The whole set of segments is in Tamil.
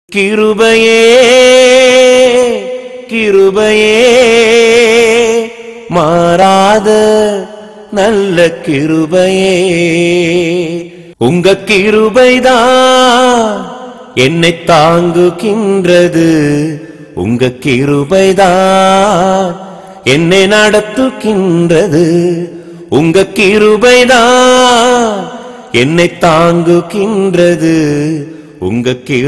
கிருபையே கிருபையே மாறாத நல்ல கிருபையே உங்க கிருபைதான் என்னை தாங்குகின்றது உங்க கிருபைதான் என்னை நடத்துகின்றது உங்க கிருபைதான் என்னை தாங்குகின்றது உங்க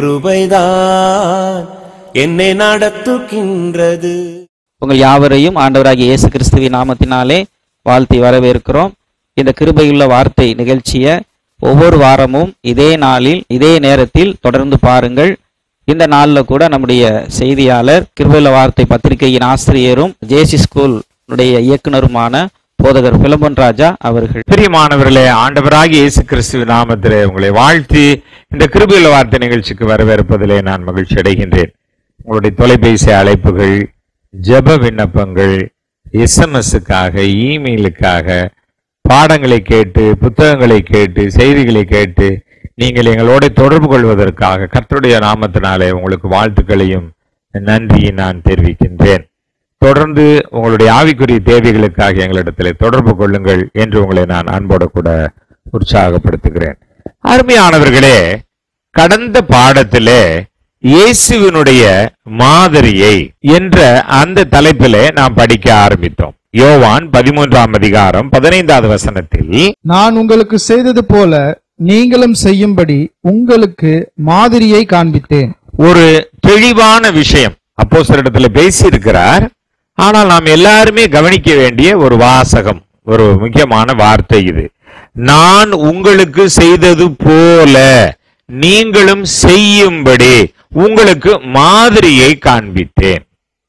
கிருபைதான் என்னை நடத்துகின்றது உங்கள் யாவரையும் ஆண்டவராகிய இயேசு கிறிஸ்துவின் நாமத்தினாலே வாழ்த்தி வரவேற்கிறோம் இந்த கிருபையுள்ள வார்த்தை நிகழ்ச்சியை ஒவ்வொரு வாரமும் இதே நாளில் இதே நேரத்தில் தொடர்ந்து பாருங்கள் இந்த நாளில் கூட நம்முடைய செய்தியாளர் கிருபையுள்ள வார்த்தை பத்திரிகையின் ஆசிரியரும் ஜேசி ஸ்கூல் உடைய இயக்குனருமான போதகர் பிலம்பன் ராஜா அவர்கள் பிரியமானவர்களே ஆண்டவராகிய இயேசு கிறிஸ்துவின் நாமத்திலே உங்களை வாழ்த்தி இந்த கிருபையுள்ள வார்த்தை நிகழ்ச்சிக்கு வரவேற்பதிலே நான் மகிழ்ச்சி அடைகின்றேன் உங்களுடைய தொலைபேசி அழைப்புகள் ஜெப விண்ணப்பங்கள் எஸ்எம்எஸ்ஸுக்காக இமெயிலுக்காக பாடங்களை கேட்டு புத்தகங்களை கேட்டு செய்திகளை கேட்டு நீங்கள் எங்களோட தொடர்பு கொள்வதற்காக கர்த்தருடைய நாமத்தினாலே உங்களுக்கு வாழ்த்துக்களையும் நன்றியை நான் தெரிவிக்கின்றேன் தொடர்ந்து உங்களுடைய ஆவிக்குரிய தேவைகளுக்காக எங்களிடத்தில் தொடர்பு கொள்ளுங்கள் என்று உங்களை நான் அன்போடு கூட உற்சாகப்படுத்துகிறேன் அருமையானவர்களே கடந்த பாடத்திலே இயேசுவினுடைய மாதிரியை என்ற அந்த தலைப்பிலே நாம் படிக்க ஆரம்பித்தோம் யோவான் பதிமூன்றாம் அதிகாரம் பதினைந்தாவது வசனத்தில் நான் உங்களுக்கு செய்தது போல நீங்களும் செய்யும்படி உங்களுக்கு மாதிரியை காண்பித்தேன் ஒரு தெளிவான விஷயம் அப்போ இடத்துல பேசியிருக்கிறார் ஆனால் நாம் எல்லாருமே கவனிக்க வேண்டிய ஒரு வாசகம் ஒரு முக்கியமான வார்த்தை இது நான் உங்களுக்கு செய்தது போல நீங்களும் செய்யும்படி உங்களுக்கு மாதிரியை காண்பித்தேன்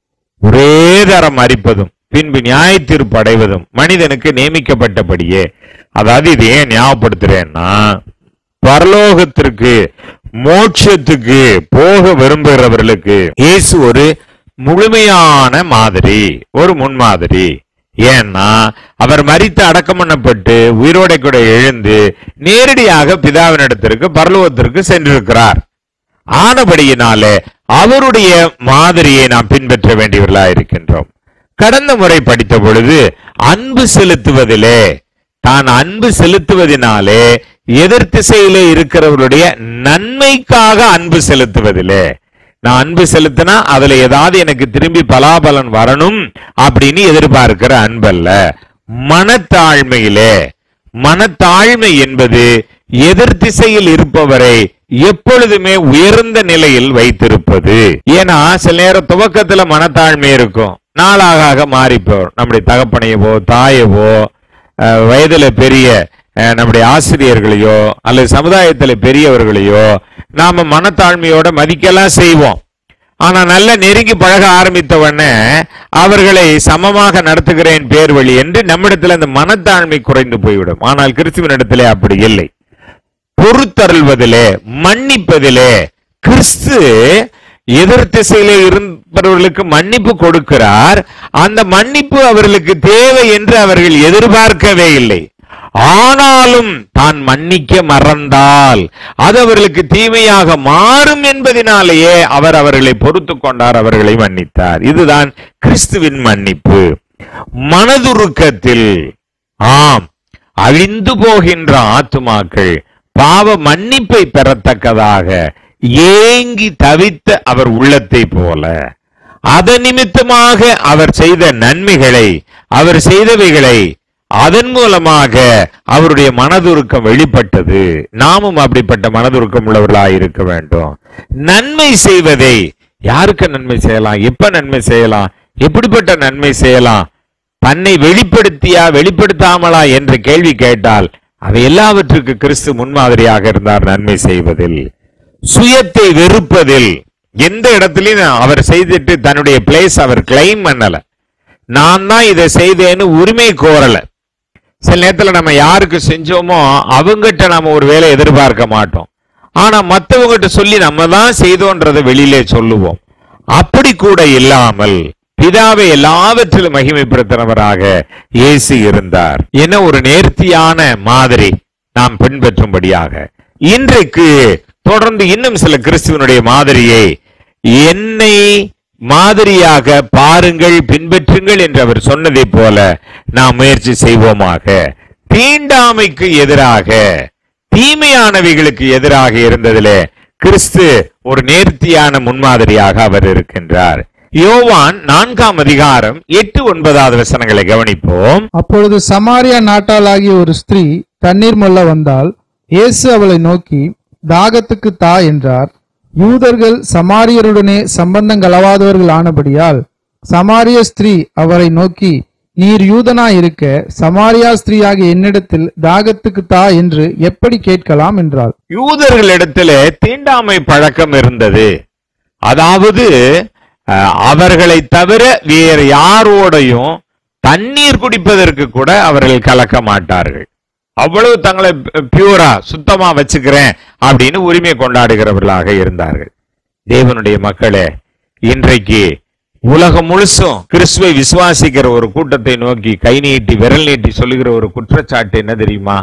ஒரே தரம் அரிப்பதும் பின்பு நியாயத்தீர்ப்பு அடைவதும் மனிதனுக்கு நியமிக்கப்பட்டபடியே அதாவது இது ஏன் ஞாபகப்படுத்துறேன்னா பரலோகத்திற்கு மோட்சத்துக்கு போக விரும்புகிறவர்களுக்கு இயேசு ஒரு முழுமையான மாதிரி ஒரு முன்மாதிரி ஏன்னா அவர் மரித்து அடக்கம் பண்ணப்பட்டு உயிரோட கூட எழுந்து நேரடியாக பிதாவினிடத்திற்கு பரலோகத்திற்கு சென்றிருக்கிறார் ஆனபடியினாலே அவருடைய மாதிரியை நாம் பின்பற்ற வேண்டியவர்களா இருக்கின்றோம் கடந்த முறை படித்த பொழுது அன்பு செலுத்துவதிலே தான் அன்பு செலுத்துவதினாலே எதிர் திசையிலே இருக்கிறவருடைய நன்மைக்காக அன்பு செலுத்துவதிலே நான் அன்பு செலுத்தினா அதுல ஏதாவது எனக்கு திரும்பி பலாபலன் வரணும் அப்படின்னு எதிர்பார்க்கிற அன்பல்ல மனத்தாழ்மையிலே மனத்தாழ்மை என்பது எதிர் திசையில் இருப்பவரை எப்பொழுதுமே உயர்ந்த நிலையில் வைத்திருப்பது ஏன்னா சில நேரம் துவக்கத்துல மனத்தாழ்மை இருக்கும் நாளாக ஆக மாறிப்போம் நம்முடைய தகப்பனையவோ தாயவோ அஹ், வயதுல பெரிய அஹ், நம்முடைய ஆசிரியர்களையோ அல்லது சமுதாயத்துல பெரியவர்களையோ நாம மனத்தாழ்மையோட மதிக்கலாம் செய்வோம் ஆனா நல்ல நெருங்கி பழக ஆரம்பித்த உடனே அவர்களை சமமாக நடத்துகிறேன் பேர் வழி என்று நம்மிடத்துல அந்த மனத்தாழ்மை குறைந்து போய்விடும் ஆனால் கிறிஸ்துவனிடத்திலே அப்படி இல்லை பொறுத்தருள்வதிலே மன்னிப்பதிலே கிறிஸ்து எதிர் திசையிலே இருப்பவர்களுக்கு மன்னிப்பு கொடுக்கிறார் அந்த மன்னிப்பு அவர்களுக்கு தேவை என்று அவர்கள் எதிர்பார்க்கவே இல்லை ஆனாலும் தான் மன்னிக்க மறந்தால் அது அவர்களுக்கு தீமையாக மாறும் என்பதினாலேயே அவர் அவர்களை பொறுத்து கொண்டார் அவர்களை மன்னித்தார் இதுதான் கிறிஸ்துவின் மன்னிப்பு மனதுருக்கத்தில் ஆம் அழிந்து போகின்ற ஆத்துமாக்கள் பாவ மன்னிப்பை பெறத்தக்கதாக ஏங்கி தவித்த அவர் உள்ளத்தை போல அதன் நிமித்தமாக அவர் செய்த நன்மைகளை அவர் செய்தவைகளை அதன் மூலமாக அவருடைய மனதுருக்கம் வெளிப்பட்டது நாமும் அப்படிப்பட்ட மனதுருக்கம் உள்ளவர்களாய் இருக்க வேண்டும் நன்மை செய்வதை யாருக்கு நன்மை செய்யலாம் எப்ப நன்மை செய்யலாம் எப்படிப்பட்ட நன்மை செய்யலாம் தன்னை வெளிப்படுத்தியா வெளிப்படுத்தாமலா என்ற கேள்வி கேட்டால் அவை எல்லாவற்றுக்கு கிறிஸ்து முன்மாதிரியாக இருந்தார் நன்மை செய்வதில் சுயத்தை வெறுப்பதில் எந்த இடத்துலயும் அவர் செய்துட்டு தன்னுடைய பிளேஸ் அவர் கிளைம் பண்ணல நான் தான் இதை செய்தேன்னு உரிமை கோரல சில நேரத்துல நம்ம யாருக்கு செஞ்சோமோ அவங்ககிட்ட நம்ம ஒரு வேலை எதிர்பார்க்க மாட்டோம் ஆனா மத்தவங்ககிட்ட சொல்லி நம்ம தான் செய்தோன்றதை வெளியிலே சொல்லுவோம் அப்படி கூட இல்லாமல் பிதாவை எல்லாவற்றிலும் மகிமைப்படுத்தினவராக இயேசு இருந்தார் என ஒரு நேர்த்தியான மாதிரி நாம் பின்பற்றும்படியாக இன்றைக்கு தொடர்ந்து இன்னும் சில கிறிஸ்துவனுடைய மாதிரியை என்னை மாதிரியாக பாருங்கள் பின்பற்றுங்கள் என்று அவர் சொன்னதைப் போல நாம் முயற்சி செய்வோமாக தீண்டாமைக்கு எதிராக தீமையானவைகளுக்கு எதிராக இருந்ததிலே கிறிஸ்து ஒரு நேர்த்தியான முன்மாதிரியாக அவர் இருக்கின்றார் யோவான் நான்காம் அதிகாரம் எட்டு ஒன்பதாவது வசனங்களை கவனிப்போம் அப்பொழுது சமாரியா நாட்டாளாகிய ஒரு ஸ்திரீ தண்ணீர் மொள்ள வந்தால் இயேசு அவளை நோக்கி தாகத்துக்கு தா என்றார் யூதர்கள் சமாரியருடனே சம்பந்தம் கலவாதவர்கள் ஆனபடியால் சமாரிய ஸ்திரீ அவரை நோக்கி நீர் யூதனாய் இருக்க சமாரியா ஸ்திரீயாகிய என்னிடத்தில் தாகத்துக்கு தா என்று எப்படி கேட்கலாம் என்றாள் யூதர்களிடத்துல தீண்டாமை பழக்கம் இருந்தது அதாவது அஹ், அவர்களை தவிர வேறு யாரோடையும் தண்ணீர் குடிப்பதற்கு கூட அவர்கள் கலக்க மாட்டார்கள் அவ்வளவு தங்களை பியூரா சுத்தமா வச்சுக்கிறேன் அப்படின்னு உரிமை கொண்டாடுகிறவர்களாக இருந்தார்கள் தேவனுடைய மக்களே இன்றைக்கு உலகம் முழுசும் கிறிஸ்துவை விசுவாசிக்கிற ஒரு கூட்டத்தை நோக்கி கை நீட்டி விரல் நீட்டி சொல்லுகிற ஒரு குற்றச்சாட்டு என்ன தெரியுமா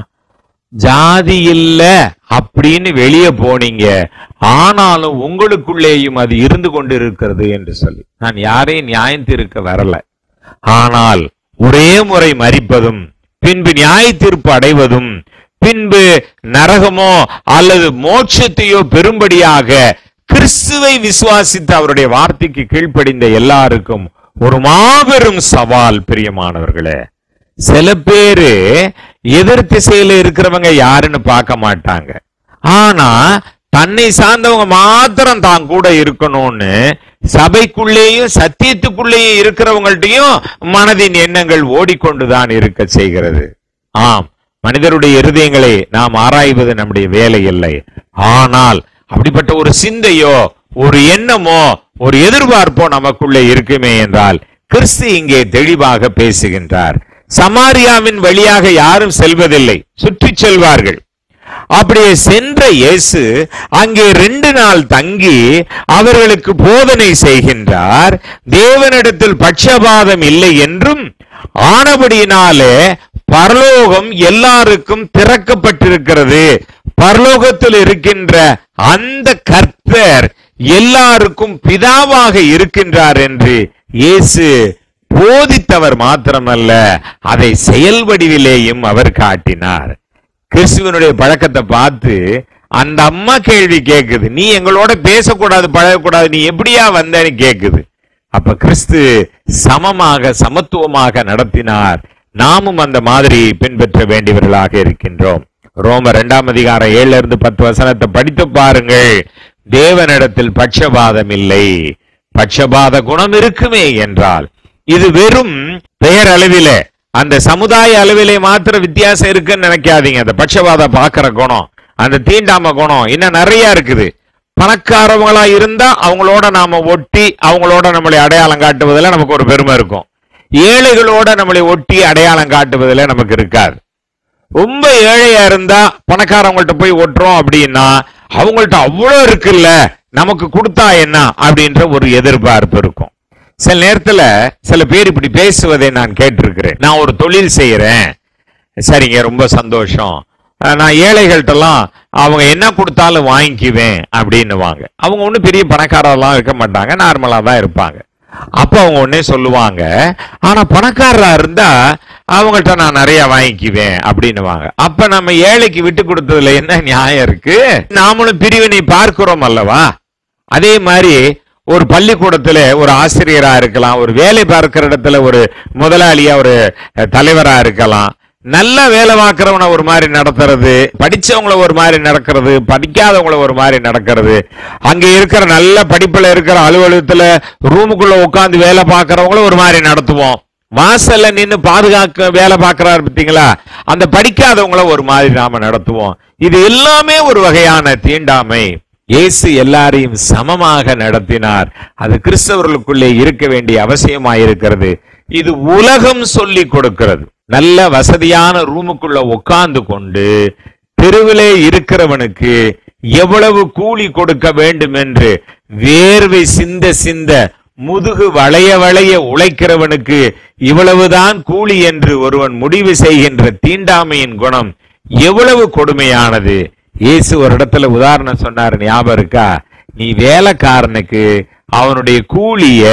ஜாதி இல்ல அப்படின்னு வெளியே போனீங்க ஆனாலும் உங்களுக்குள்ளேயும் அது இருந்து கொண்டிருக்கிறது என்று சொல்லி நான் யாரையும் நியாயம் தீர்க்க வரல ஆனால் ஒரே முறை மரிப்பதும் பின்பு நியாய தீர்ப்பு அடைவதும் பின்பு நரகமோ அல்லது மோட்சத்தையோ பெரும்படியாக கிறிஸ்துவை விசுவாசித்து அவருடைய வார்த்தைக்கு கீழ்ப்படிந்த எல்லாருக்கும் ஒரு மாபெரும் சவால் பிரியமானவர்களே சில பேரு எதிர் திசையில இருக்கிறவங்க யாருன்னு பார்க்க மாட்டாங்க ஆனா தன்னை சார்ந்தவங்க மாத்திரம் தான் கூட இருக்கணும்னு சபைக்குள்ளேயும் சத்தியத்துக்குள்ளேயும் இருக்கிறவங்கள்ட்டையும் மனதின் எண்ணங்கள் ஓடிக்கொண்டுதான் இருக்க செய்கிறது ஆம் மனிதருடைய இருதயங்களை நாம் ஆராய்வது நம்முடைய வேலை இல்லை ஆனால் அப்படிப்பட்ட ஒரு சிந்தையோ ஒரு எண்ணமோ ஒரு எதிர்பார்ப்போ நமக்குள்ளே இருக்குமே என்றால் கிறிஸ்து இங்கே தெளிவாக பேசுகின்றார் சமாரியாவின் வழியாக யாரும் செல்வதில்லை சுற்றி செல்வார்கள் அப்படியே சென்ற இயேசு அங்கே ரெண்டு நாள் தங்கி அவர்களுக்கு போதனை செய்கின்றார் தேவனிடத்தில் பட்சபாதம் இல்லை என்றும் ஆனபடியினாலே பரலோகம் எல்லாருக்கும் திறக்கப்பட்டிருக்கிறது பரலோகத்தில் இருக்கின்ற அந்த கர்த்தர் எல்லாருக்கும் பிதாவாக இருக்கின்றார் என்று இயேசு போதித்தவர் மாத்திரமல்ல அதை செயல் வடிவிலேயும் அவர் காட்டினார் கிறிஸ்துவனுடைய பழக்கத்தை பார்த்து அந்த அம்மா கேள்வி கேக்குது நீ எங்களோட பேசக்கூடாது பழகக்கூடாது நீ எப்படியா வந்தன்னு கேக்குது அப்ப கிறிஸ்து சமமாக சமத்துவமாக நடத்தினார் நாமும் அந்த மாதிரியை பின்பற்ற வேண்டியவர்களாக இருக்கின்றோம் ரோம இரண்டாம் அதிகாரம் ஏழுல இருந்து பத்து வசனத்தை படித்து பாருங்கள் தேவனிடத்தில் பட்சபாதம் இல்லை பட்சபாத குணம் இருக்குமே என்றால் இது வெறும் பெயர் அளவிலே அந்த சமுதாய அளவிலே மாத்திர வித்தியாசம் இருக்குன்னு நினைக்காதீங்க அந்த பட்சபாத பாக்குற குணம் அந்த தீண்டாம குணம் இன்னும் நிறைய இருக்குது பணக்காரவங்களா இருந்தா அவங்களோட நாம ஒட்டி அவங்களோட நம்மளை அடையாளம் காட்டுவதில் நமக்கு ஒரு பெருமை இருக்கும் ஏழைகளோட நம்மளை ஒட்டி அடையாளம் காட்டுவதில் நமக்கு இருக்காது ரொம்ப ஏழையா இருந்தா பணக்காரவங்கள்ட்ட போய் ஒட்டுறோம் அப்படின்னா அவங்கள்ட்ட அவ்வளோ இருக்குல்ல நமக்கு கொடுத்தா என்ன அப்படின்ற ஒரு எதிர்பார்ப்பு இருக்கும் சில நேரத்துல சில பேர் இப்படி பேசுவதை நான் கேட்டிருக்கிறேன் நான் ஒரு தொழில் செய்யறேன் சரிங்க ரொம்ப சந்தோஷம் அஹ் நான் ஏழைகள்ட்டலாம் அவங்க என்ன கொடுத்தாலும் வாங்கிக்குவேன் அப்படின்னுவாங்க அவங்க ஒன்றும் பெரிய பணக்காரெல்லாம் இருக்க மாட்டாங்க நார்மலா தான் இருப்பாங்க அப்போ அவங்க உடனே சொல்லுவாங்க ஆனா பணக்காரரா இருந்தா அவங்கள்ட்ட நான் நிறைய வாங்கிக்குவேன் அப்படின்னுவாங்க அப்ப நம்ம ஏழைக்கு விட்டு கொடுத்ததுல என்ன நியாயம் இருக்கு நாமளும் பிரிவினை பார்க்கிறோம் அல்லவா அதே மாதிரி ஒரு பள்ளிக்கூடத்துல ஒரு ஆசிரியரா இருக்கலாம் ஒரு வேலை பார்க்கிற இடத்துல ஒரு முதலாளியா ஒரு அஹ், தலைவரா இருக்கலாம் நல்ல வேலை பார்க்கிறவனை ஒரு மாதிரி நடத்துறது படிச்சவங்கள ஒரு மாதிரி நடக்கிறது படிக்காதவங்கள ஒரு மாதிரி நடக்கிறது அங்க இருக்கிற நல்ல படிப்புல இருக்கிற அலுவலகத்துல ரூமுக்குள்ள உட்கார்ந்து வேலை பார்க்கறவங்கள ஒரு மாதிரி நடத்துவோம் வாசல்ல நின்னு பாதுகாக்க வேலை பார்க்கறாரு பார்த்தீங்களா அந்த படிக்காதவங்கள ஒரு மாதிரி நாம நடத்துவோம் இது எல்லாமே ஒரு வகையான தீண்டாமை இயேசு எல்லாரையும் சமமாக நடத்தினார் அது கிறிஸ்தவர்களுக்குள்ளே இருக்க வேண்டிய அவசியமாயிருக்கிறது இது உலகம் சொல்லி கொடுக்கிறது நல்ல வசதியான ரூமுக்குள்ள உட்கார்ந்து கொண்டு தெருவிலே இருக்கிறவனுக்கு எவ்வளவு கூலி கொடுக்க வேண்டும் என்று வேர்வை சிந்த சிந்த முதுகு வளைய வளைய உழைக்கிறவனுக்கு இவ்வளவுதான் கூலி என்று ஒருவன் முடிவு செய்கின்ற தீண்டாமையின் குணம் எவ்வளவு கொடுமையானது இயேசு ஒரு இடத்துல உதாரணம் சொன்னாரு ஞாபகம் இருக்கா நீ வேலைக்காரனுக்கு அவனுடைய கூலிய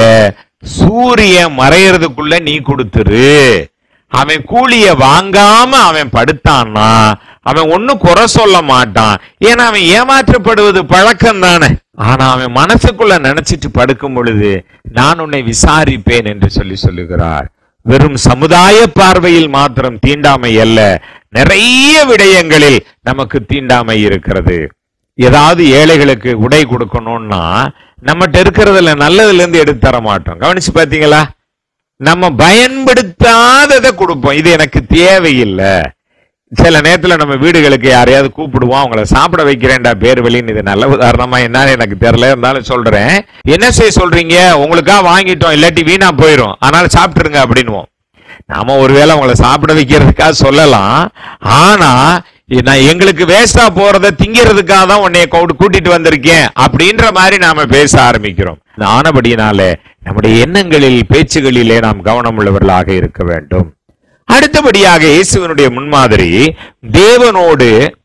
சூரியன் மறையறதுக்குள்ள நீ கொடுத்துரு அவன் கூலிய வாங்காம அவன் படுத்தான்னா அவன் ஒன்னும் குறை சொல்ல மாட்டான் ஏன்னா அவன் ஏமாற்றப்படுவது பழக்கம் தானே ஆனா அவன் மனசுக்குள்ள நினைச்சிட்டு படுக்கும் பொழுது நான் உன்னை விசாரிப்பேன் என்று சொல்லி சொல்லுகிறார் வெறும் சமுதாய பார்வையில் மாத்திரம் தீண்டாமை அல்ல நிறைய விடயங்களில் நமக்கு தீண்டாமை இருக்கிறது ஏதாவது ஏழைகளுக்கு உடை கொடுக்கணும்னா நம்மகிட்ட இருக்கிறதுல நல்லதுல இருந்து எடுத்து தர மாட்டோம் கவனிச்சு பாத்தீங்களா நம்ம பயன்படுத்தாததை கொடுப்போம் இது எனக்கு தேவையில்லை சில நேரத்துல நம்ம வீடுகளுக்கு யாரையாவது கூப்பிடுவோம் அவங்கள சாப்பிட வைக்கிறேன்டா பேர் வெளின்னு இது நல்ல உதாரணமா என்னன்னு எனக்கு தெரியல இருந்தாலும் சொல்றேன் என்ன செய்ய சொல்றீங்க உங்களுக்கா வாங்கிட்டோம் இல்லாட்டி வீணா போயிரும் அதனால சாப்பிட்டுருங்க அப்படின்னுவோம் நாம ஒருவேளை உங்களை சாப்பிட வைக்கிறதுக்காக சொல்லலாம் ஆனா இது நான் எங்களுக்கு வேஸ்டா போறத திங்கிறதுக்காக தான் உன்னைய கூட்டு- கூட்டிட்டு வந்திருக்கேன் அப்படின்ற மாதிரி நாம பேச ஆரம்பிக்கிறோம் ஆனபடியினால நம்முடைய எண்ணங்களில் பேச்சுகளிலே நாம் கவனம் உள்ளவர்களாக இருக்க வேண்டும் அடுத்தபடியாக இயேசுவனுடைய முன்மாதிரி தேவனோடு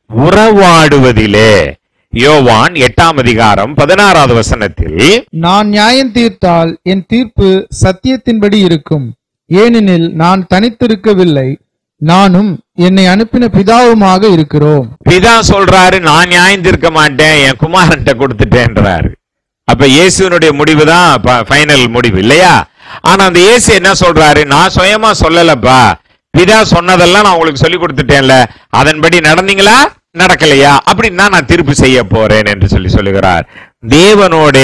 உறவாடுவதிலே யோவான் எட்டாம் அதிகாரம் பதினாறாவது வசனத்தில் நான் நியாயம் தீர்த்தால் என் தீர்ப்பு சத்தியத்தின்படி இருக்கும் ஏனெனில் நான் தனித்திருக்கவில்லை நானும் என்னை அனுப்பின பிதாவுமாக இருக்கிறோம் பிதா சொல்றாரு நான் நியாயம் தீர்க்க மாட்டேன் என் குமாரன்ட்ட கொடுத்துட்டேன்றாரு அப்ப இயேசுனுடைய முடிவு தான் ஃபைனல் முடிவு இல்லையா ஆனா அந்த இயேசு என்ன சொல்றாரு நான் சுயமா சொல்லலப்பா பிதா சொன்னதெல்லாம் நான் உங்களுக்கு சொல்லி கொடுத்துட்டேன்ல அதன்படி நடந்தீங்களா நடக்கலையா அப்படின்னா நான் தீர்ப்பு செய்ய போறேன் என்று சொல்லி சொல்லுகிறார் தேவனோட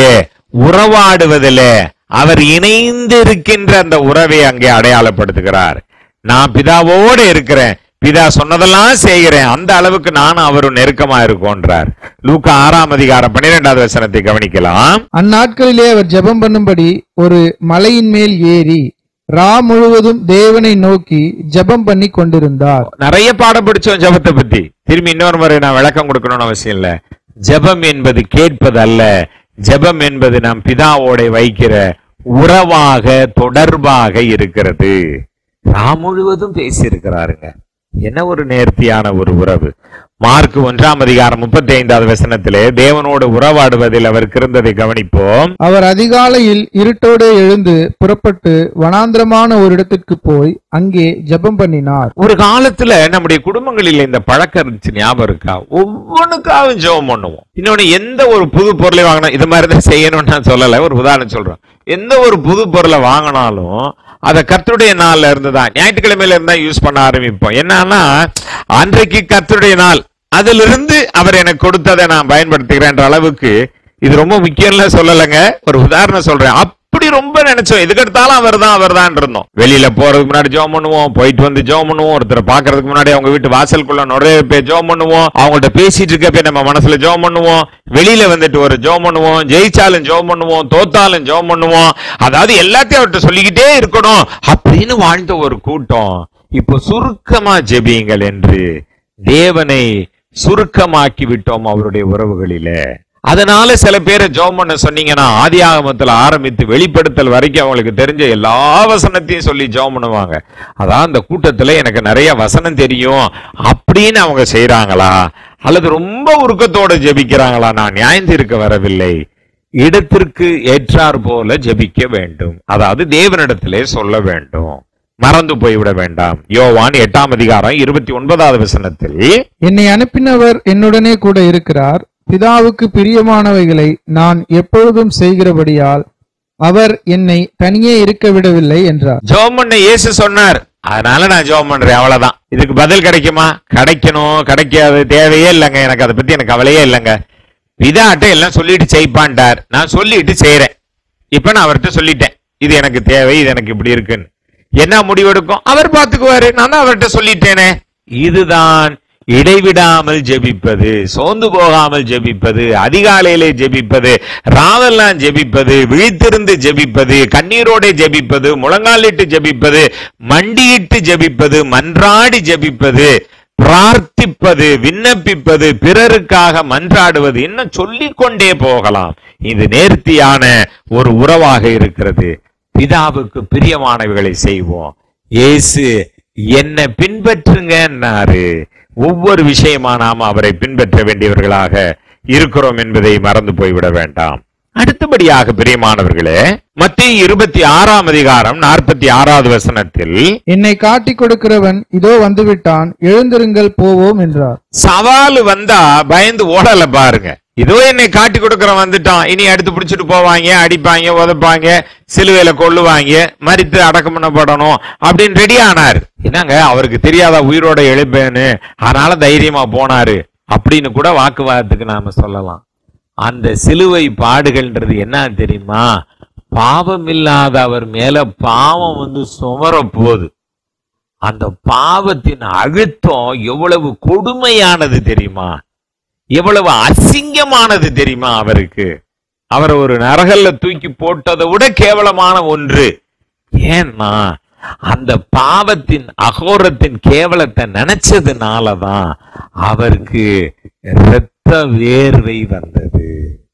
உறவாடுவதில் அவர் இணைந்து இருக்கின்ற அந்த உறவை அங்கே அடையாளப்படுத்துகிறார் நான் பிதாவோடு இருக்கிறேன் பிதா சொன்னதெல்லாம் செய்கிறேன் அந்த அளவுக்கு நானும் அவரும் நெருக்கமா இருக்கோன்றார் லூக்கா ஆறாம் அதிகாரம் பன்னிரெண்டாவது வசனத்தை கவனிக்கலாம் அந்நாட்களிலே அவர் ஜெபம் பண்ணும்படி ஒரு மலையின் மேல் ஏறி ரா முழுவதும் தேவனை நோக்கி ஜெபம் பண்ணி கொண்டிருந்தார் நிறைய பாடம் படிச்சோம் ஜெபத்தை பத்தி திரும்பி இன்னொரு முறை நான் விளக்கம் கொடுக்கணும்னு அவசியம் இல்ல ஜெபம் என்பது கேட்பது அல்ல ஜெபம் என்பது நம் பிதாவோட வைக்கிற உறவாக தொடர்பாக இருக்கிறது ராம் முழுவதும் பேசி இருக்கிறாருங்க என்ன ஒரு நேர்த்தியான ஒரு உறவு மார்க் ஒன்றாம் அதிகாரம் முப்பத்தி ஐந்தாவது வசனத்திலே தேவனோடு உறவாடுவதில் அவருக்கு இருந்ததை கவனிப்போம் அவர் அதிகாலையில் இருட்டோடே எழுந்து புறப்பட்டு வனாந்திரமான ஒரு இடத்திற்கு போய் அங்கே ஜெபம் பண்ணினார் ஒரு காலத்துல நம்முடைய குடும்பங்களில் இந்த பழக்கம் இருந்துச்சு ஞாபகம் இருக்கா ஒவ்வொன்றுக்காகவும் ஜெபம் பண்ணுவோம் இன்னொன்னு எந்த ஒரு புது பொருளை வாங்கினா இது மாதிரி தான் செய்யணும்னு நான் சொல்லல ஒரு உதாரணம் சொல்றேன் எந்த ஒரு புது பொருளை வாங்கினாலும் அதை கர்த்தருடைய நாள்ல இருந்து தான் ஞாயிற்றுக்கிழமையில இருந்தா யூஸ் பண்ண ஆரம்பிப்போம் என்னன்னா அன்றைக்கு கர்த்தருடைய நாள் அதிலிருந்து அவர் எனக்கு கொடுத்ததை நான் பயன்படுத்துகிறேன்ற அளவுக்கு இது ரொம்ப முக்கியம்ல சொல்லலைங்க ஒரு உதாரணம் சொல்றேன் அப்படி ரொம்ப நினைச்சோம் எதுக்கு எடுத்தாலும் அவர் தான் அவர் தான் இருந்தோம் வெளியில போறதுக்கு முன்னாடி ஜோம் பண்ணுவோம் போயிட்டு வந்து ஜோம் பண்ணுவோம் ஒருத்தரை பாக்குறதுக்கு முன்னாடி அவங்க வீட்டு வாசலுக்குள்ள நுழைய போய் ஜோம் பண்ணுவோம் அவங்கள்ட்ட பேசிட்டு இருக்கப்ப நம்ம மனசுல ஜோம் பண்ணுவோம் வெளியில வந்துட்டு ஒரு ஜோம் பண்ணுவோம் ஜெயிச்சாலும் ஜோம் பண்ணுவோம் தோத்தாலும் ஜோம் பண்ணுவோம் அதாவது எல்லாத்தையும் அவர்கிட்ட சொல்லிக்கிட்டே இருக்கணும் அப்படின்னு வாழ்ந்த ஒரு கூட்டம் இப்போ சுருக்கமா ஜெபியுங்கள் என்று தேவனை சுருக்கமாக்கி விட்டோம் அவருடைய உறவுகளிலே அதனால சில பேரை ஜோம் பண்ண சொன்னீங்கன்னா ஆதி ஆகமத்துல ஆரம்பித்து வெளிப்படுத்தல் வரைக்கும் அவங்களுக்கு தெரிஞ்ச எல்லா வசனத்தையும் சொல்லி ஜோம் பண்ணுவாங்க அதான் அந்த கூட்டத்துல எனக்கு நிறைய வசனம் தெரியும் அப்படின்னு அவங்க செய்றாங்களா அல்லது ரொம்ப உருக்கத்தோட ஜெபிக்கிறாங்களா நான் நியாயம் தீர்க்க வரவில்லை இடத்திற்கு ஏற்றார் போல ஜெபிக்க வேண்டும் அதாவது தேவனிடத்திலே சொல்ல வேண்டும் மறந்து போய்விட வேண்டாம் யோவான் எட்டாம் அதிகாரம் இருபத்தி ஒன்பதாவது வசனத்தில் என்னை அனுப்பினவர் என்னுடனே கூட இருக்கிறார் பிதாவுக்கு பிரியமானவைகளை நான் எப்பொழுதும் செய்கிறபடியால் அவர் என்னை தனியே இருக்க விடவில்லை என்றார் ஜோம் பண்ண இயேசு சொன்னார் அதனால நான் ஜோம் பண்றேன் அவ்வளவுதான் இதுக்கு பதில் கிடைக்குமா கிடைக்கணும் கிடைக்காது தேவையே இல்லைங்க எனக்கு அதை பத்தி எனக்கு கவலையே இல்லைங்க பிதாட்ட எல்லாம் சொல்லிட்டு செய்ப்பான்ட்டார் நான் சொல்லிட்டு செய்யறேன் இப்ப நான் அவர்கிட்ட சொல்லிட்டேன் இது எனக்கு தேவை இது எனக்கு இப்படி இருக்குன்னு என்ன முடிவெடுக்கும் அவர் பார்த்துக்குவாரு நான் தான் அவர்கிட்ட சொல்லிட்டேனே இதுதான் இடைவிடாமல் ஜெபிப்பது சோர்ந்து போகாமல் ஜெபிப்பது அதிகாலையிலே ஜெபிப்பது ராவெல்லாம் ஜெபிப்பது விழித்திருந்து ஜெபிப்பது கண்ணீரோட ஜெபிப்பது முழங்காலிட்டு ஜெபிப்பது மண்டியிட்டு ஜெபிப்பது மன்றாடி ஜெபிப்பது பிரார்த்திப்பது விண்ணப்பிப்பது பிறருக்காக மன்றாடுவது இன்னும் சொல்லிக் கொண்டே போகலாம் இது நேர்த்தியான ஒரு உறவாக இருக்கிறது பிதாவுக்கு பிரியமானவைகளை செய்வோம் இயேசு என்னை பின்பற்றுங்கன்னாரு ஒவ்வொரு விஷயமா நாம் அவரை பின்பற்ற வேண்டியவர்களாக இருக்கிறோம் என்பதை மறந்து போய்விட வேண்டாம் அடுத்தபடியாக பிரியமானவர்களே மத்திய இருபத்தி ஆறாம் அதிகாரம் நாற்பத்தி ஆறாவது வசனத்தில் என்னை காட்டிக் கொடுக்கிறவன் இதோ வந்துவிட்டான் எழுந்திருங்கள் போவோம் என்றார் சவால் வந்தா பயந்து ஓடல பாருங்க இதோ என்னை காட்டி கொடுக்கற வந்துட்டான் இனி அடுத்து பிடிச்சிட்டு போவாங்க அடிப்பாங்க உதைப்பாங்க சிலுவையில கொள்ளுவாங்க மறித்து அடக்கம் பண்ணப்படணும் அப்படின்னு ரெடி ஆனார் என்னங்க அவருக்கு தெரியாதா உயிரோட எழுப்பேன்னு அதனால தைரியமா போனாரு அப்படின்னு கூட வாக்குவாதத்துக்கு நாம சொல்லலாம் அந்த சிலுவை பாடுகள்ன்றது என்ன தெரியுமா பாவம் இல்லாத அவர் மேல பாவம் வந்து சுமர போகுது அந்த பாவத்தின் அழுத்தம் எவ்வளவு கொடுமையானது தெரியுமா எவ்வளவு அசிங்கமானது தெரியுமா அவருக்கு அவரை ஒரு நரகல்ல தூக்கி போட்டதை விட கேவலமான ஒன்று ஏன்னா அந்த பாவத்தின் அகோரத்தின் கேவலத்தை நினைச்சதுனாலதான் அவருக்கு இரத்த வேர்வை வந்தது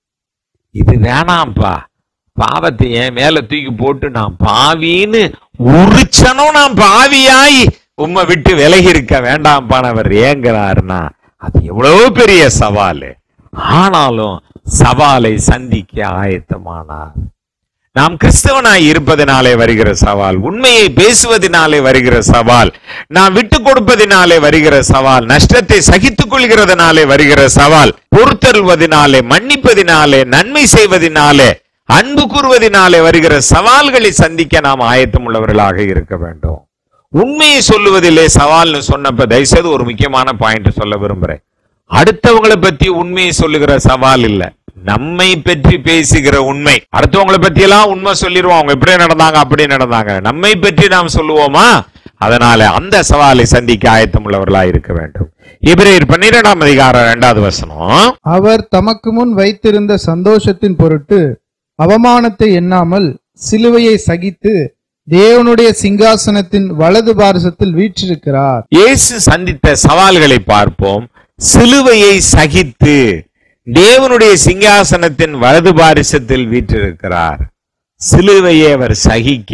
இது வேணாம்ப்பா பாவத்தை என் மேல தூக்கி போட்டு நான் பாவின்னு உரிச்சனும் நான் பாவியாய் உம்மை விட்டு விலகி இருக்க வேண்டாம்ப்பான்னு அவர் ஏங்குறாருன்னா அது எவ்வளவு பெரிய சவால் ஆனாலும் சவாலை சந்திக்க ஆயத்தமானார் நாம் கிறிஸ்தவனாய் இருப்பதினாலே வருகிற சவால் உண்மையை பேசுவதினாலே வருகிற சவால் நாம் விட்டு கொடுப்பதினாலே வருகிற சவால் நஷ்டத்தை சகித்துக் கொள்கிறதுனாலே வருகிற சவால் பொறுத்தருவதினாலே மன்னிப்பதினாலே நன்மை செய்வதினாலே அன்பு கூறுவதினாலே வருகிற சவால்களை சந்திக்க நாம் ஆயத்தம் உள்ளவர்களாக இருக்க வேண்டும் உண்மையை சொல்லுவதிலே சவால்னு சொன்னப்ப தயவுசெய்து ஒரு முக்கியமான பாயிண்ட் சொல்ல விரும்புறேன் அடுத்தவங்களை பத்தி உண்மையை சொல்லுகிற சவால் இல்ல நம்மை பற்றி பேசுகிற உண்மை அடுத்தவங்களை பத்தி எல்லாம் உண்மை சொல்லிடுவோம் அவங்க இப்படி நடந்தாங்க அப்படி நடந்தாங்க நம்மை பற்றி நாம் சொல்லுவோமா அதனால அந்த சவாலை சந்திக்க ஆயத்தம் உள்ளவர்களா இருக்க வேண்டும் இபிரேயர் பன்னிரெண்டாம் அதிகாரம் இரண்டாவது வசனம் அவர் தமக்கு முன் வைத்திருந்த சந்தோஷத்தின் பொருட்டு அவமானத்தை எண்ணாமல் சிலுவையை சகித்து தேவனுடைய சிங்காசனத்தின் வலது பாரசத்தில் வீற்றிருக்கிறார் இயேசு சந்தித்த சவால்களை பார்ப்போம் சிலுவையை சகித்து தேவனுடைய சிங்காசனத்தின் வலது பாரிசத்தில் வீற்றிருக்கிறார் சிலுவையை அவர் சகிக்க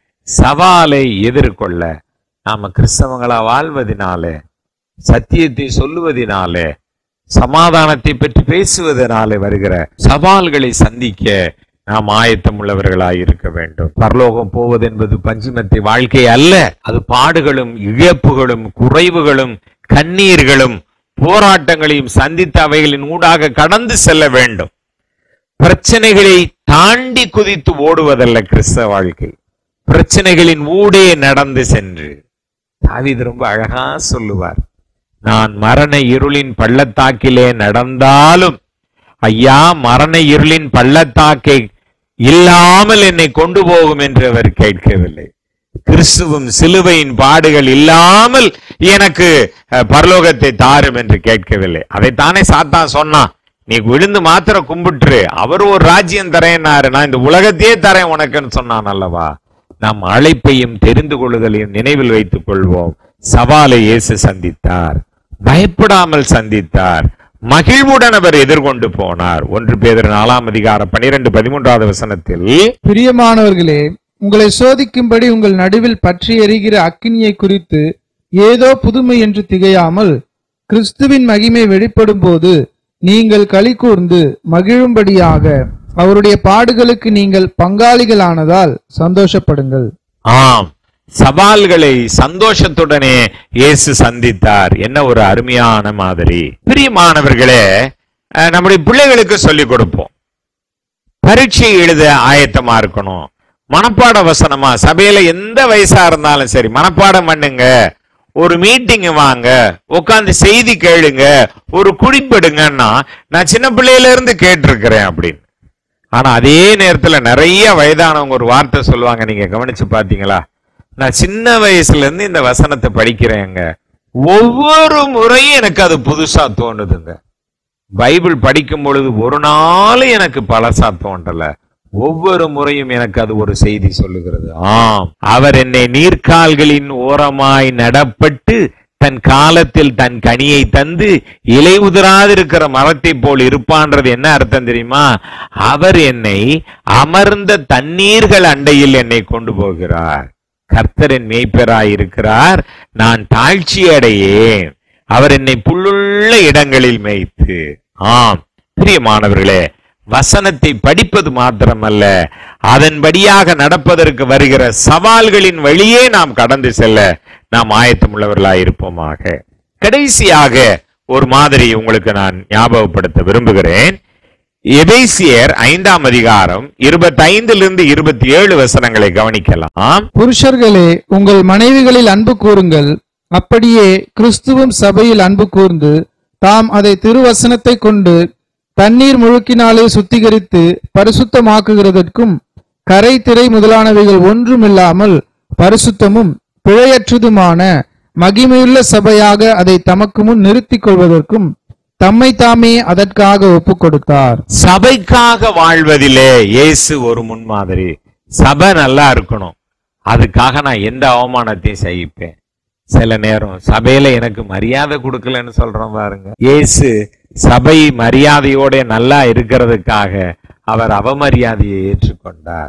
சவாலை எதிர்கொள்ள நாம கிறிஸ்தவங்களா வாழ்வதினாலே சத்தியத்தை சொல்லுவதினாலே சமாதானத்தை பற்றி பேசுவதனாலே வருகிற சவால்களை சந்திக்க நாம் ஆயத்தம் உள்ளவர்களாய் இருக்க வேண்டும் பரலோகம் போவது என்பது பஞ்சுமத்தை வாழ்க்கை அல்ல அது பாடுகளும் இழப்புகளும் குறைவுகளும் கண்ணீர்களும் போராட்டங்களையும் சந்தித்து அவைகளின் ஊடாக கடந்து செல்ல வேண்டும் பிரச்சனைகளை தாண்டி குதித்து ஓடுவதல்ல கிறிஸ்தவ வாழ்க்கை பிரச்சனைகளின் ஊடே நடந்து சென்று தாவீது ரொம்ப அழகா சொல்லுவார் நான் மரண இருளின் பள்ளத்தாக்கிலே நடந்தாலும் ஐயா மரண இருளின் பள்ளத்தாக்கை இல்லாமல் என்னை கொண்டு போகும் என்று அவர் கேட்கவில்லை கிறிஸ்துவும் சிலுவையின் பாடுகள் இல்லாமல் எனக்கு அஹ், பரலோகத்தை தாரும் என்று கேட்கவில்லை அதைத்தானே சாத்தான் சொன்னான் நீ விழுந்து மாத்திரம் கும்பிட்டுரு அவர் ஒரு ராஜ்யம் தரேன்னாரு நான் இந்த உலகத்தையே தரேன் உனக்குன்னு சொன்னான் அல்லவா நம் அழைப்பையும் தெரிந்து கொள்ளுதலையும் நினைவில் வைத்துக் கொள்வோம் சவாலை இயேசு சந்தித்தார் பயப்படாமல் சந்தித்தார் மகிழ்வுடன் அவர் எதிர்கொண்டு போனார் ஒன்று பேதர் நாலாம் அதிகாரம் பனிரெண்டு பதிமூன்றாவது வசனத்தில் பிரியமானவர்களே உங்களை சோதிக்கும்படி உங்கள் நடுவில் பற்றி எரிகிற அக்கினியை குறித்து ஏதோ புதுமை என்று திகையாமல் கிறிஸ்துவின் மகிமை வெளிப்படும் போது நீங்கள் களி கூர்ந்து மகிழும்படியாக அவருடைய பாடுகளுக்கு நீங்கள் பங்காளிகளானதால் சந்தோஷப்படுங்கள் ஆம் சவால்களை சந்தோஷத்துடனே இயேசு சந்தித்தார் என்ன ஒரு அருமையான மாதிரி பிரியமானவர்களே அஹ், நம்முடைய பிள்ளைகளுக்கு சொல்லிக் கொடுப்போம் பரீட்சை எழுத ஆயத்தமா இருக்கணும் மனப்பாட வசனமா சபையில எந்த வயசா இருந்தாலும் சரி மனப்பாடம் பண்ணுங்க ஒரு மீட்டிங் வாங்க உட்கார்ந்து செய்தி கேளுங்க ஒரு குறிப்பிடுங்கன்னா நான் சின்ன பிள்ளையில இருந்து கேட்டிருக்கிறேன் அப்படின்னு ஆனா அதே நேரத்துல நிறைய வயதானவங்க ஒரு வார்த்தை சொல்லுவாங்க நீங்க கவனிச்சு பாத்தீங்களா நான் சின்ன வயசுல இருந்து இந்த வசனத்தை படிக்கிறேங்க ஒவ்வொரு முறையும் எனக்கு அது புதுசா தோணுதுங்க பைபிள் படிக்கும் பொழுது ஒரு நாள் எனக்கு பழசா தோன்றல ஒவ்வொரு முறையும் எனக்கு அது ஒரு செய்தி சொல்லுகிறது ஆம் அவர் என்னை நீர்க்கால்களின் ஓரமாய் நடப்பட்டு தன் காலத்தில் தன் கனியை தந்து இலை உதிராதிருக்கிற மரத்தை போல் இருப்பான்றது என்ன அர்த்தம் தெரியுமா அவர் என்னை அமர்ந்த தண்ணீர்கள் அண்டையில் என்னை கொண்டு போகிறார் கர்த்தரின் மேய்ப்பராய் இருக்கிறார் நான் தாழ்ச்சி அடையேன் அவர் என்னை புல்லுள்ள இடங்களில் மேய்த்து ஆம் பிரியமானவர்களே வசனத்தை படிப்பது மாத்திரமல்ல அதன்படியாக நடப்பதற்கு வருகிற சவால்களின் வழியே நாம் கடந்து செல்ல நாம் ஆயத்தமுள்ளவர்களாய் இருப்போமாக கடைசியாக ஒரு மாதிரி உங்களுக்கு நான் ஞாபகப்படுத்த விரும்புகிறேன் எபேசியர் ஐந்தாம் அதிகாரம் இருபத்தைந்திலிருந்து இருபத்தி ஏழு வசனங்களை கவனிக்கலாம் புருஷர்களே உங்கள் மனைவிகளில் அன்பு கூறுங்கள் அப்படியே கிறிஸ்துவும் சபையில் அன்பு கூர்ந்து தாம் அதை திருவசனத்தை கொண்டு தண்ணீர் முழுக்கினாலே சுத்திகரித்து பரிசுத்தமாக்குகிறதற்கும் கரை திரை முதலானவைகள் ஒன்றுமில்லாமல் பரிசுத்தமும் பிழையற்றதுமான மகிமையுள்ள சபையாக அதை தமக்கு முன் நிறுத்திக் கொள்வதற்கும் தம்மை தாமே அதற்காக ஒப்புக் கொடுத்தார் சபைக்காக வாழ்வதிலே இயேசு ஒரு முன்மாதிரி சபை நல்லா இருக்கணும் அதுக்காக நான் எந்த அவமானத்தையும் சகிப்பேன் சில நேரம் சபையில எனக்கு மரியாதை கொடுக்கலன்னு சொல்றோம் பாருங்க இயேசு சபை மரியாதையோட நல்லா இருக்கிறதுக்காக அவர் அவமரியாதையை ஏற்றுக்கொண்டார்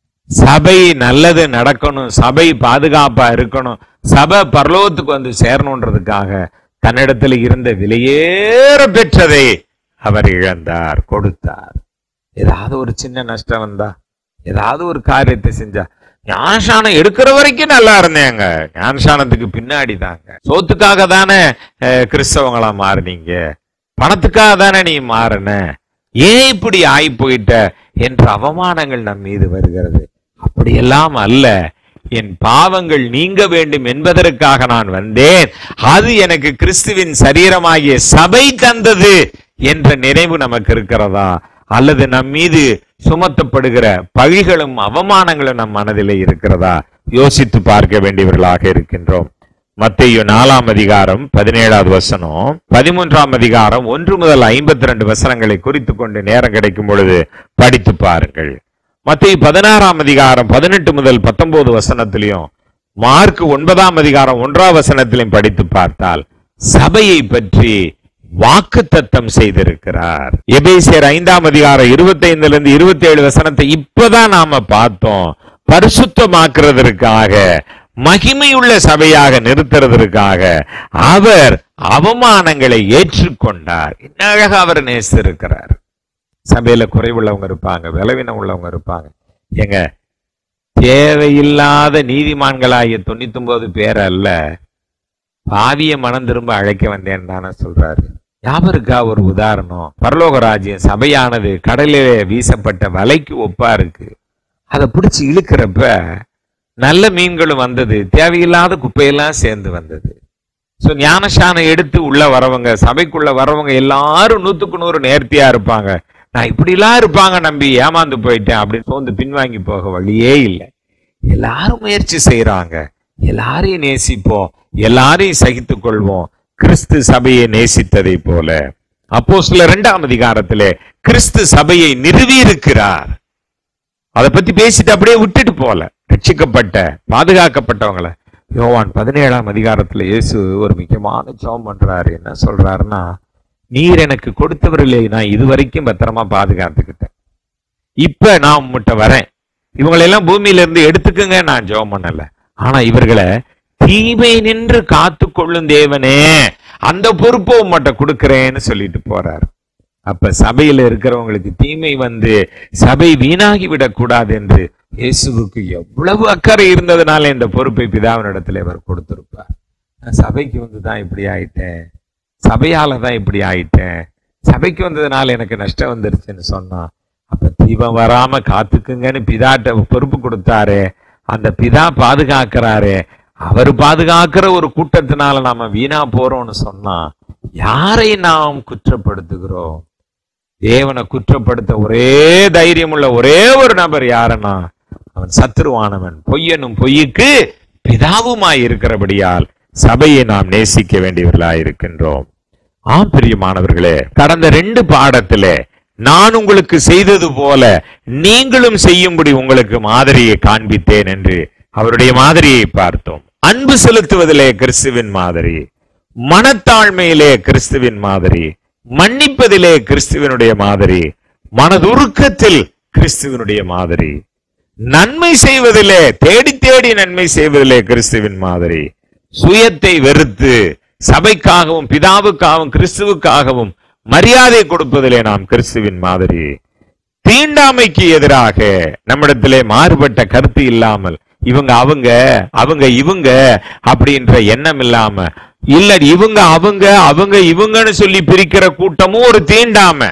சபை நல்லது நடக்கணும் சபை பாதுகாப்பா இருக்கணும் சபை பரலோகத்துக்கு வந்து சேரணுன்றதுக்காக தன்னிடத்தில் இருந்த விலையேற பெற்றதை அவர் இழந்தார் கொடுத்தார் ஏதாவது ஒரு சின்ன நஷ்டம் வந்தா ஏதாவது ஒரு காரியத்தை செஞ்சா ஞானசானம் எடுக்கிற வரைக்கும் நல்லா இருந்தேங்க ஞானசானத்துக்கு பின்னாடி தாங்க சோத்துக்காக தானே அஹ், கிறிஸ்தவங்களா மாறுனீங்க பணத்துக்காக தானே நீ மாறின ஏன் இப்படி ஆகி போயிட்ட என்ற அவமானங்கள் நம் மீது வருகிறது அப்படியெல்லாம் அல்ல என் பாவங்கள் நீங்க வேண்டும் என்பதற்காக நான் வந்தேன் அது எனக்கு கிறிஸ்துவின் சரீரமாகிய சபை தந்தது என்ற நினைவு நமக்கு இருக்கிறதா அல்லது நம் மீது சுமத்தப்படுகிற பழிகளும் அவமானங்களும் நம் மனதிலே இருக்கிறதா யோசித்து பார்க்க வேண்டியவர்களாக இருக்கின்றோம் மத்தேயு நாலாம் அதிகாரம் பதினேழாவது வசனம் பதிமூன்றாம் அதிகாரம் ஒன்று முதல் ஐம்பத்தி ரெண்டு வசனங்களை குறித்து கொண்டு நேரம் கிடைக்கும் பொழுது படித்து பாருங்கள் மத்திய பதினாறாம் அதிகாரம் பதினெட்டு முதல் பத்தொன்பது வசனத்திலையும் மார்க் ஒன்பதாம் அதிகாரம் ஒன்றாம் வசனத்திலையும் படித்து பார்த்தால் சபையை பற்றி வாக்கு தத்தம் செய்திருக்கிறார் எபேசியர் ஐந்தாம் அதிகாரம் இருபத்தைந்துல இருந்து இருபத்தி ஏழு வசனத்தை இப்பதான் நாம பார்த்தோம் பரிசுத்தமாக்குறதற்காக மகிமையுள்ள சபையாக நிறுத்துறதற்காக அவர் அவமானங்களை ஏற்றுக்கொண்டார் என்ன அழகா அவர் நேசித்திருக்கிறார் சபையில குறைவுள்ளவங்க இருப்பாங்க விளைவினம் உள்ளவங்க இருப்பாங்க ஏங்க தேவையில்லாத நீதிமான்களாகிய தொண்ணூத்தி ஒன்பது பேர் அல்ல பாவிய மனம் திரும்ப அழைக்க வந்தேன் தானே சொல்றாரு ஞாபகம் இருக்கா ஒரு உதாரணம் பரலோக ராஜ்யம் சபையானது கடலிலே வீசப்பட்ட வலைக்கு ஒப்பா இருக்கு அதை பிடிச்சி இழுக்கிறப்ப நல்ல மீன்களும் வந்தது தேவையில்லாத குப்பையெல்லாம் சேர்ந்து வந்தது ஸோ ஞானசானம் எடுத்து உள்ள வரவங்க சபைக்குள்ள வரவங்க எல்லாரும் நூத்துக்கு நூறு நேர்த்தியா இருப்பாங்க நான் இப்படிலாம் இருப்பாங்க நம்பி ஏமாந்து போயிட்டேன் அப்படின்னு சோர்ந்து பின்வாங்கி போக வழியே இல்லை எல்லாரும் முயற்சி செய்யறாங்க எல்லாரையும் நேசிப்போம் எல்லாரையும் சகித்துக் கொள்வோம் கிறிஸ்து சபையை நேசித்ததை போல அப்போ சில இரண்டாம் அதிகாரத்திலே கிறிஸ்து சபையை நிறுவி இருக்கிறார் அதை பத்தி பேசிட்டு அப்படியே விட்டுட்டு போல ரட்சிக்கப்பட்ட பாதுகாக்கப்பட்டவங்கள யோவான் பதினேழாம் அதிகாரத்துல இயேசு ஒரு முக்கியமான ஜெபம் பண்றாரு என்ன சொல்றாருன்னா நீர் எனக்கு கொடுத்தவர்களை நான் இதுவரைக்கும் பத்திரமா பாதுகாத்துக்கிட்டேன் இப்ப நான் உம்மிட்ட வரேன் இவங்களெல்லாம் பூமியில இருந்து எடுத்துக்குங்க நான் ஜெபம் பண்ணல ஆனா இவர்களை தீமை நின்று காத்து கொள்ளும் தேவனே அந்த பொறுப்பை உம்மட்ட கொடுக்கிறேன்னு சொல்லிட்டு போறார் அப்ப சபையில இருக்கிறவங்களுக்கு தீமை வந்து சபை வீணாகி விடக்கூடாது என்று இயேசுவுக்கு எவ்வளவு அக்கறை இருந்ததுனால இந்த பொறுப்பை பிதாவினிடத்துல இவர் கொடுத்திருப்பார் நான் சபைக்கு வந்து தான் இப்படி ஆயிட்டேன் சபையால தான் இப்படி ஆயிட்டேன் சபைக்கு வந்ததுனால எனக்கு நஷ்டம் வந்துருச்சுன்னு சொன்னா அப்ப தீபம் வராம காத்துக்குங்கன்னு பிதாட்ட பொறுப்பு கொடுத்தாரு அந்த பிதா பாதுகாக்கிறாரு அவர் பாதுகாக்கிற ஒரு கூட்டத்தினால நாம வீணா போறோம்னு சொன்னா யாரை நாம் குற்றப்படுத்துகிறோம் தேவனை குற்றப்படுத்த ஒரே தைரியம் உள்ள ஒரே ஒரு நபர் யாருன்னா அவன் சத்துருவானவன் பொய்யனும் பொய்யுக்கு பிதாவுமாய் இருக்கிறபடியால் சபையை நாம் நேசிக்க வேண்டியவர்களாய் இருக்கின்றோம் ஆம் பிரியமானவர்களே கடந்த ரெண்டு பாடத்திலே நான் உங்களுக்கு செய்தது போல நீங்களும் செய்யும்படி உங்களுக்கு மாதிரியை காண்பித்தேன் என்று அவருடைய மாதிரியை பார்த்தோம் அன்பு செலுத்துவதிலே கிறிஸ்துவின் மாதிரி மனத்தாழ்மையிலே கிறிஸ்துவின் மாதிரி மன்னிப்பதிலே கிறிஸ்துவனுடைய மாதிரி மனதுருக்கத்தில் கிறிஸ்துவனுடைய மாதிரி நன்மை செய்வதிலே தேடி தேடி நன்மை செய்வதிலே கிறிஸ்துவின் மாதிரி சுயத்தை வெறுத்து சபைக்காகவும் பிதாவுக்காகவும் கிறிஸ்துவுக்காகவும் மரியாதை கொடுப்பதிலே நாம் கிறிஸ்துவின் மாதிரி தீண்டாமைக்கு எதிராக நம்மிடத்திலே மாறுபட்ட கருத்து இல்லாமல் இவங்க அவங்க அவங்க இவங்க அப்படின்ற எண்ணம் இல்லாம இல்ல இவங்க அவங்க அவங்க இவங்கன்னு சொல்லி பிரிக்கிற கூட்டமும் ஒரு தீண்டாமை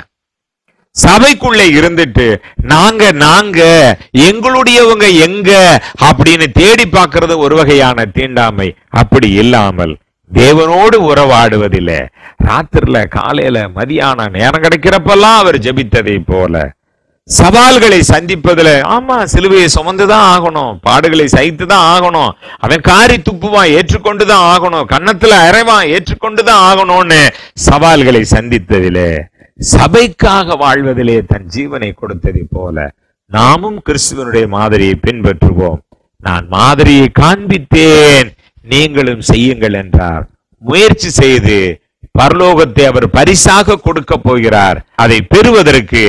சபைக்குள்ளே இருந்துட்டு நாங்க நாங்க எங்களுடையவங்க எங்க அப்படின்னு தேடி பார்க்கிறது ஒரு வகையான தீண்டாமை அப்படி இல்லாமல் தேவனோடு உறவாடுவதில்லை ராத்திரில காலையில மதியானம் நேரம் கிடைக்கிறப்பெல்லாம் அவர் ஜெபித்ததை போல சவால்களை சந்திப்பதுல ஆமா சிலுவையை சுமந்துதான் ஆகணும் பாடுகளை சகித்து தான் ஆகணும் அவன் காரி துப்புவான் ஏற்றுக்கொண்டுதான் ஆகணும் கன்னத்துல அரைவான் ஏற்றுக்கொண்டுதான் ஆகணும்னு சவால்களை சந்தித்ததிலே சபைக்காக வாழ்வதிலே தன் ஜீவனை கொடுத்ததை போல நாமும் கிறிஸ்துவனுடைய மாதிரியை பின்பற்றுவோம் நான் மாதிரியை காண்பித்தேன் நீங்களும் செய்யுங்கள் என்றார் முயற்சி செய்து பரலோகத்தை அவர் பரிசாக கொடுக்க போகிறார் அதை பெறுவதற்கு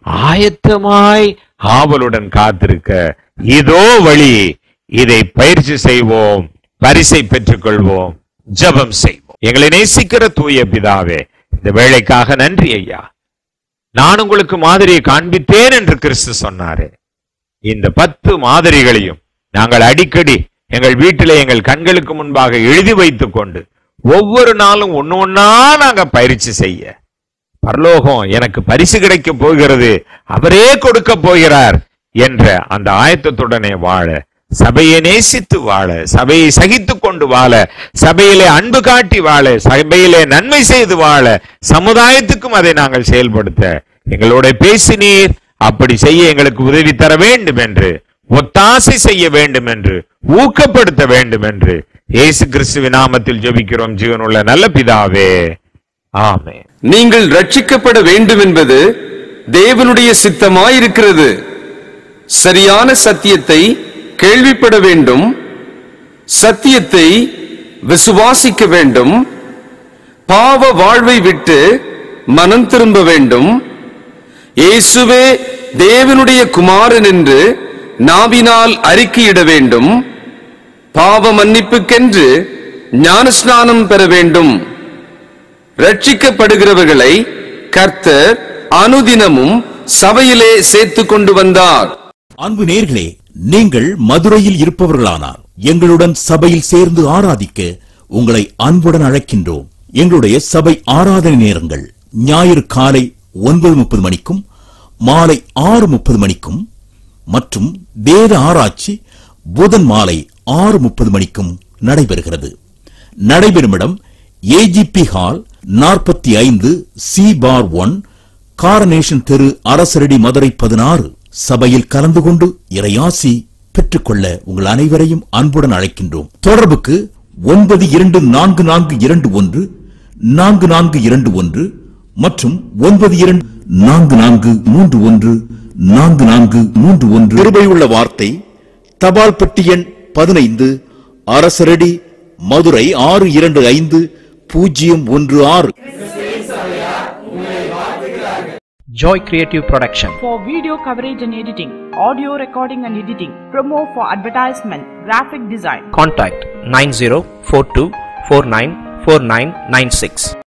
ஆயத்தமாய் ஆவலுடன் காத்திருக்க இதோ வழி இதை பயிற்சி செய்வோம் பரிசை பெற்றுக்கொள்வோம் ஜெபம் செய்வோம் எங்களை நேசிக்கிற தூய பிதாவே இந்த வேலைக்காக நன்றி ஐயா நான் உங்களுக்கு மாதிரியை காண்பித்தேன் என்று கிறிஸ்து சொன்னாரே இந்த பத்து மாதிரிகளையும் நாங்கள் அடிக்கடி எங்கள் வீட்டிலே எங்கள் கண்களுக்கு முன்பாக எழுதி வைத்துக் கொண்டு ஒவ்வொரு நாளும் ஒண்ணு ஒண்ணா நாங்க பயிற்சி செய்ய பரலோகம் எனக்கு பரிசு கிடைக்க போகிறது அவரே கொடுக்க போகிறார் என்ற அந்த ஆயத்தத்துடனே வாழ சபையை நேசித்து வாழ சபையை சகித்துக் கொண்டு வாழ சபையிலே அன்பு காட்டி வாழ சபையிலே நன்மை செய்து வாழ சமுதாயத்துக்கும் அதை நாங்கள் செயல்படுத்த எங்களோட பேசினீர் அப்படி செய்ய எங்களுக்கு உதவி தர வேண்டும் என்று ஒத்தாசை செய்ய வேண்டும் என்று ஊக்கப்படுத்த வேண்டும் என்று இயேசு கிறிஸ்துவின் நாமத்தில் ஜெபிக்கிறோம் ஜீவனுள்ள நல்ல பிதாவே ஆமென் நீங்கள் ரட்சிக்கப்பட வேண்டும் என்பது தேவனுடைய சித்தமாயிருக்கிறது சரியான சத்தியத்தை கேள்விப்பட வேண்டும் சத்தியத்தை விசுவாசிக்க வேண்டும் பாவ வாழ்வை விட்டு மனம் திரும்ப வேண்டும் இயேசுவே தேவனுடைய குமாரன் என்று நாவினால் அறிக்கையிட வேண்டும் பாவ மன்னிப்புக்கென்று ஞானஸ்நானம் பெற வேண்டும் ரட்சிக்கப்படுகிறவர்களை கர்த்தர் அனுதினமும் சபையிலே சேர்த்துக் கொண்டு வந்தார் அன்பு நேர்களே நீங்கள் மதுரையில் இருப்பவர்களானார் எங்களுடன் சபையில் சேர்ந்து ஆராதிக்க உங்களை அன்புடன் அழைக்கின்றோம் எங்களுடைய சபை ஆராதனை நேரங்கள் ஞாயிறு காலை ஒன்பது முப்பது மணிக்கும் மாலை ஆறு முப்பது மணிக்கும் மற்றும் வேத ஆராய்ச்சி புதன் மாலை ஆறு முப்பது மணிக்கும் நடைபெறுகிறது நடைபெறும் இடம் ஏஜிபி ஹால் நாற்பத்தி ஐந்து சி பார் ஒன் காரனேஷன் தெரு அரசரடி மதுரை பதினாறு சபையில் கலந்து கொண்டு இறையாசி பெற்றுக்கொள்ள உங்கள் அனைவரையும் அன்புடன் அழைக்கின்றோம் தொடர்புக்கு ஒன்பது இரண்டு நான்கு நான்கு இரண்டு ஒன்று நான்கு நான்கு இரண்டு ஒன்று மற்றும் ஒன்பது இரண்டு நான்கு நான்கு மூன்று ஒன்று நான்கு நான்கு மூன்று ஒன்று கிருபையுள்ள வார்த்தை தபால் பெட்டி எண் பதினைந்து அரசரடி மதுரை ஆறு இரண்டு ஐந்து பூஜ்ஜியம் ஒன்று ஆறு Joy Creative Production. for video coverage and editing, audio recording and editing, promo for advertisement, graphic design. Contact 9042494996.